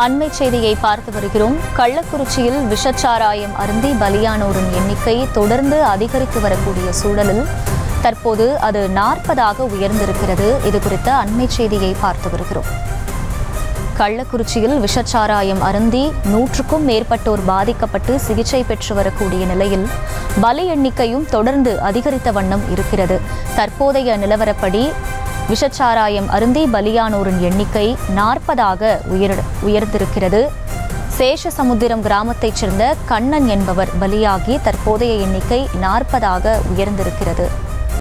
அண்மை செய்தியை பார்த்து வருகிறோம் கள்ளக்குறிச்சியில் விஷச்சாராயம் அருந்தி பலியானோரின் எண்ணிக்கை தொடர்ந்து அதிகரித்து வரக்கூடிய சூழலில் தற்போது அது நாற்பதாக உயர்ந்திருக்கிறது இது குறித்த அண்மை செய்தியை பார்த்து வருகிறோம் கள்ளக்குறிச்சியில் விஷச்சாராயம் அருந்தி நூற்றுக்கும் மேற்பட்டோர் பாதிக்கப்பட்டு சிகிச்சை பெற்று வரக்கூடிய நிலையில் பலி எண்ணிக்கையும் தொடர்ந்து அதிகரித்த வண்ணம் இருக்கிறது தற்போதைய நிலவரப்படி விஷச்சாராயம் அருந்தி பலியானோரின் எண்ணிக்கை நாற்பதாக உயர் உயர்ந்திருக்கிறது சேஷசமுத்திரம் கிராமத்தைச் சேர்ந்த கண்ணன் என்பவர் பலியாகி தற்போதைய எண்ணிக்கை நாற்பதாக உயர்ந்திருக்கிறது